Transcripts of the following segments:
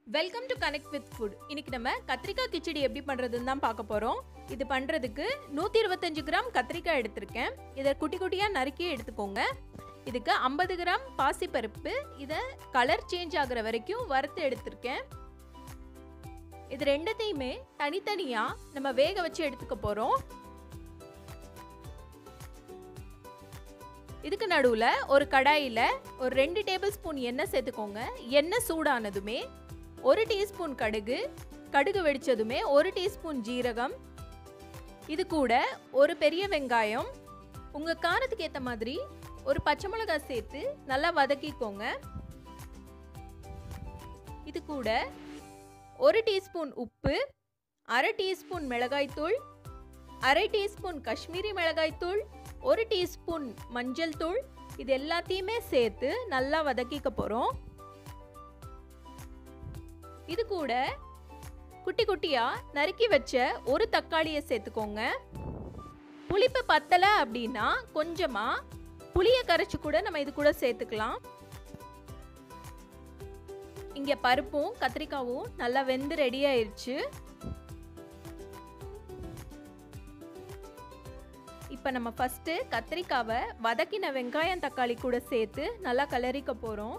welcome to connect with food இன்னைக்கு நம்ம கத்திரிக்காய் கிச்சடி எப்படி பண்ணுறதுன்னு தான் பார்க்க போகிறோம் இது பண்ணுறதுக்கு நூற்றி இருபத்தஞ்சு கிராம் கத்திரிக்காய் எடுத்திருக்கேன் இதை குட்டி குட்டியாக நறுக்கி எடுத்துக்கோங்க இதுக்கு ஐம்பது கிராம் பாசிப்பருப்பு இதை கலர் சேஞ்ச் ஆகுற வரைக்கும் வறுத்து எடுத்திருக்கேன் இது ரெண்டத்தையுமே தனித்தனியாக நம்ம வேக வச்சு எடுத்துக்க போகிறோம் இதுக்கு நடுவில் ஒரு கடாயில் ஒரு ரெண்டு டேபிள் ஸ்பூன் எண்ணெய் சேர்த்துக்கோங்க எண்ணெய் சூடானதுமே ஒரு டீஸ்பூன் கடுகு கடுகு வெடிச்சதுமே ஒரு டீஸ்பூன் ஜீரகம் இது கூட ஒரு பெரிய வெங்காயம் உங்கள் காரத்துக்கு ஏற்ற மாதிரி ஒரு பச்சை மிளகாய் சேர்த்து நல்லா வதக்கிக்கோங்க இது கூட ஒரு டீஸ்பூன் உப்பு அரை டீஸ்பூன் மிளகாய்த்தூள் அரை டீஸ்பூன் காஷ்மீரி மிளகாய்த்தூள் ஒரு டீஸ்பூன் மஞ்சள் தூள் இது எல்லாத்தையுமே சேர்த்து நல்லா வதக்கிக்க போகிறோம் இது கூட குட்டி குட்டியாக நறுக்கி வச்ச ஒரு தக்காளியை சேர்த்துக்கோங்க புளிப்பு பத்தலை அப்படின்னா கொஞ்சமாக புளியை கரைச்சி கூட நம்ம இது கூட சேர்த்துக்கலாம் இங்கே பருப்பும் கத்திரிக்காவும் நல்லா வெந்து ரெடி ஆயிடுச்சு இப்போ நம்ம ஃபஸ்ட்டு கத்திரிக்காவை வதக்கின வெங்காயம் தக்காளி கூட சேர்த்து நல்லா கலரிக்க போகிறோம்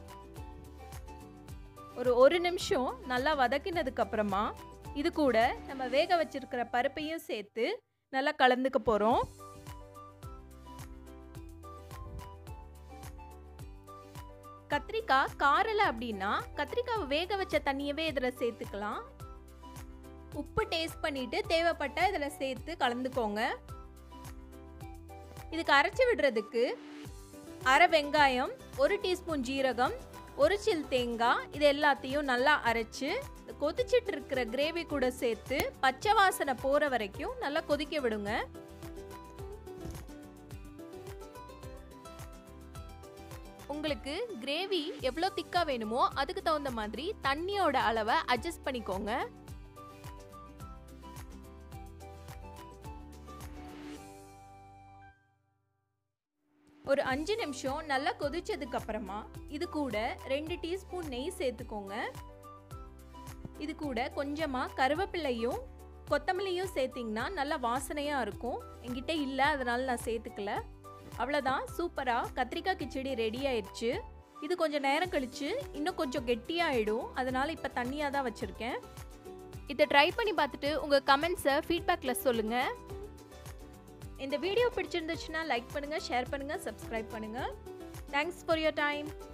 ஒரு ஒரு நிமிஷம் நல்லா வதக்கினதுக்கு அப்புறமா இது கூட நம்ம வேக வச்சிருக்கிற பருப்பையும் சேர்த்து நல்லா கலந்துக்க போகிறோம் கத்திரிக்காய் காரலை அப்படின்னா கத்திரிக்காவை வேக வச்ச தண்ணியவே இதில் சேர்த்துக்கலாம் உப்பு டேஸ்ட் பண்ணிட்டு தேவைப்பட்ட இதில் சேர்த்து கலந்துக்கோங்க இதுக்கு அரைச்சி விடுறதுக்கு அரை வெங்காயம் ஒரு டீஸ்பூன் ஜீரகம் ஒரு சில் தேங்காய் இது எல்லாத்தையும் நல்லா அரைச்சு கொதிச்சிட்டு இருக்கிற கிரேவி கூட சேர்த்து பச்சை வாசனை போகிற வரைக்கும் நல்லா கொதிக்க விடுங்க உங்களுக்கு கிரேவி எவ்வளோ திக்காக வேணுமோ அதுக்கு தகுந்த மாதிரி தண்ணியோட அளவை அட்ஜஸ்ட் பண்ணிக்கோங்க ஒரு அஞ்சு நிமிஷம் நல்லா கொதிச்சதுக்கு அப்புறமா இது கூட ரெண்டு டீஸ்பூன் நெய் சேர்த்துக்கோங்க இது கூட கொஞ்சமாக கருவேப்பிலையும் கொத்தமல்லியும் சேர்த்திங்கன்னா நல்லா வாசனையாக இருக்கும் என்கிட்ட இல்லை அதனால் நான் சேர்த்துக்கல அவ்வளோதான் சூப்பராக கத்திரிக்காய் கிச்சடி ரெடி ஆயிடுச்சு இது கொஞ்சம் நேரம் கழித்து இன்னும் கொஞ்சம் கெட்டியாகிடும் அதனால் இப்போ தண்ணியாக தான் வச்சுருக்கேன் இதை ட்ரை பண்ணி பார்த்துட்டு உங்கள் கமெண்ட்ஸை ஃபீட்பேக்கில் சொல்லுங்கள் இந்த வீடியோ பிடிச்சிருந்துச்சுன்னா லைக் பண்ணுங்கள் ஷேர் பண்ணுங்கள் சப்ஸ்கிரைப் பண்ணுங்கள் தேங்க்ஸ் ஃபார் யோர் டைம்